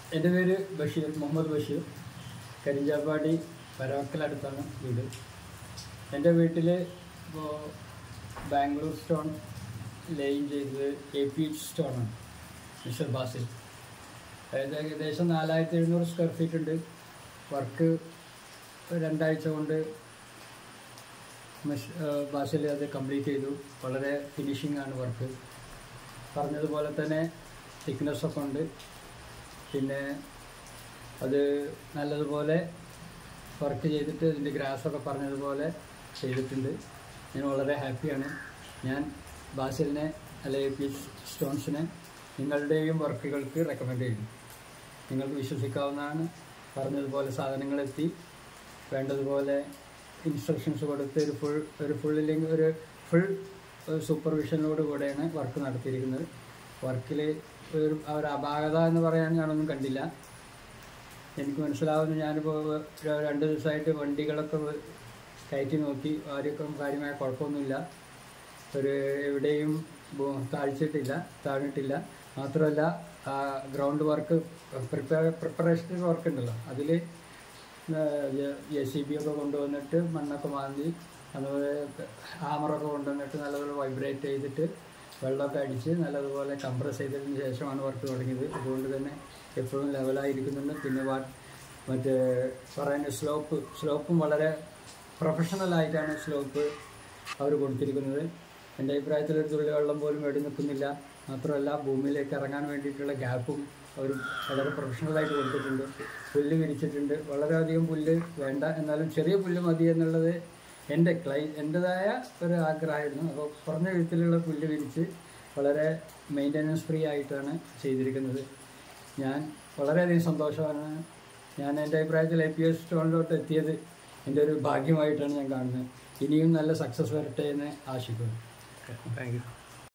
എൻ്റെ പേര് ബഷീർ മുഹമ്മദ് ബഷീർ കരിഞ്ചാപ്പാടി പരാക്കലടുത്താണ് വീട് എൻ്റെ വീട്ടിൽ ഇപ്പോൾ ബാംഗ്ലൂർ സ്റ്റോൺ ലെയിൻ ചെയ്തത് എ പി സ്റ്റോണാണ് മിസ്റ്റർ ബാസിൽ അതായത് ഏകദേശം നാലായിരത്തി എഴുന്നൂറ് സ്ക്വയർ ഫീറ്റ് ഉണ്ട് വർക്ക് രണ്ടാഴ്ച കൊണ്ട് മിസ് ബാസിൽ അത് കംപ്ലീറ്റ് ചെയ്തു വളരെ ഫിനിഷിംഗ് ആണ് വർക്ക് പറഞ്ഞതുപോലെ തന്നെ തിക്നെസ് ഒക്കെ ഉണ്ട് പിന്നെ അത് നല്ലതുപോലെ വർക്ക് ചെയ്തിട്ട് ഇതിൻ്റെ ഗ്രാസൊക്കെ പറഞ്ഞതുപോലെ ചെയ്തിട്ടുണ്ട് ഞാൻ വളരെ ഹാപ്പിയാണ് ഞാൻ ബാസിലിനെ അല്ലെ പി സ്റ്റോൺസിനെ നിങ്ങളുടെയും വർക്കുകൾക്ക് റെക്കമെൻഡ് ചെയ്യുന്നു നിങ്ങൾക്ക് വിശ്വസിക്കാവുന്നതാണ് പറഞ്ഞതുപോലെ സാധനങ്ങളെത്തി വേണ്ടതുപോലെ ഇൻസ്ട്രക്ഷൻസ് കൊടുത്ത് ഒരു ഫുൾ ഒരു ഫുള്ളില്ലെങ്കിൽ ഒരു ഫുൾ സൂപ്പർവിഷനോട് കൂടെയാണ് വർക്ക് നടത്തിയിരിക്കുന്നത് വർക്കിൽ ഒരു ഒരു അപാകത എന്ന് പറയാൻ ഞാനൊന്നും കണ്ടില്ല എനിക്ക് മനസ്സിലാവുന്ന ഞാനിപ്പോൾ ര- രണ്ട് ദിവസമായിട്ട് വണ്ടികളൊക്കെ വ- കയറ്റി നോക്കി ആർക്കും കാര്യമായ കുഴപ്പമൊന്നുമില്ല ഒരു എവിടെയും ബോ- താഴ്ചയിട്ടില്ല താഴ്ന്നിട്ടില്ല മാത്രമല്ല ground work prepare preparation work ഉണ്ടല്ലോ അതിൽ എ സി ബി ഒക്കെ കൊണ്ടുവന്നിട്ട് മണ്ണൊക്കെ മാന്തി അതുപോലെ ഹാമറൊക്കെ കൊണ്ടുവന്നിട്ട് നല്ലപോലെ വൈബ്രേറ്റ് ചെയ്തിട്ട് വെള്ളമൊക്കെ അടിച്ച് നല്ലതുപോലെ കംപ്രസ് ചെയ്തതിന് ശേഷമാണ് വർക്ക് തുടങ്ങിയത് അതുകൊണ്ട് തന്നെ എപ്പോഴും ലെവലായിരിക്കുന്നുണ്ട് പിന്നെ വാ മറ്റേ പറയുന്ന സ്ലോപ്പ് സ്ലോപ്പും വളരെ പ്രൊഫഷണൽ ആയിട്ടാണ് സ്ലോപ്പ് അവർ കൊടുത്തിരിക്കുന്നത് എൻ്റെ അഭിപ്രായത്തിൽ ഒരു തുള്ളി വെള്ളം പോലും വെടി നിൽക്കുന്നില്ല മാത്രമല്ല ഭൂമിയിലേക്ക് ഇറങ്ങാൻ വേണ്ടിയിട്ടുള്ള ഗ്യാപ്പും അവർ വളരെ പ്രൊഫഷണലായിട്ട് കൊടുത്തിട്ടുണ്ട് പുല്ല് വിരിച്ചിട്ടുണ്ട് വളരെയധികം പുല്ല് വേണ്ട എന്നാലും ചെറിയ പുല്ല് മതി എന്നുള്ളത് എൻ്റെ ക്ലൈ എൻ്റെതായ ഒരു ആഗ്രഹമായിരുന്നു അപ്പോൾ കുറഞ്ഞ വിധത്തിലുള്ള പുല്ല് വിരിച്ച് വളരെ മെയിൻ്റനൻസ് ഫ്രീ ആയിട്ടാണ് ചെയ്തിരിക്കുന്നത് ഞാൻ വളരെയധികം സന്തോഷമാണ് ഞാൻ എൻ്റെ അഭിപ്രായത്തിൽ ഐ പി എസ് സ്റ്റോണിലോട്ട് എത്തിയത് എൻ്റെ ഒരു ഭാഗ്യമായിട്ടാണ് ഞാൻ കാണുന്നത് ഇനിയും നല്ല സക്സസ് വരട്ടെ എന്ന് ആശിക്കുന്നു താങ്ക് യു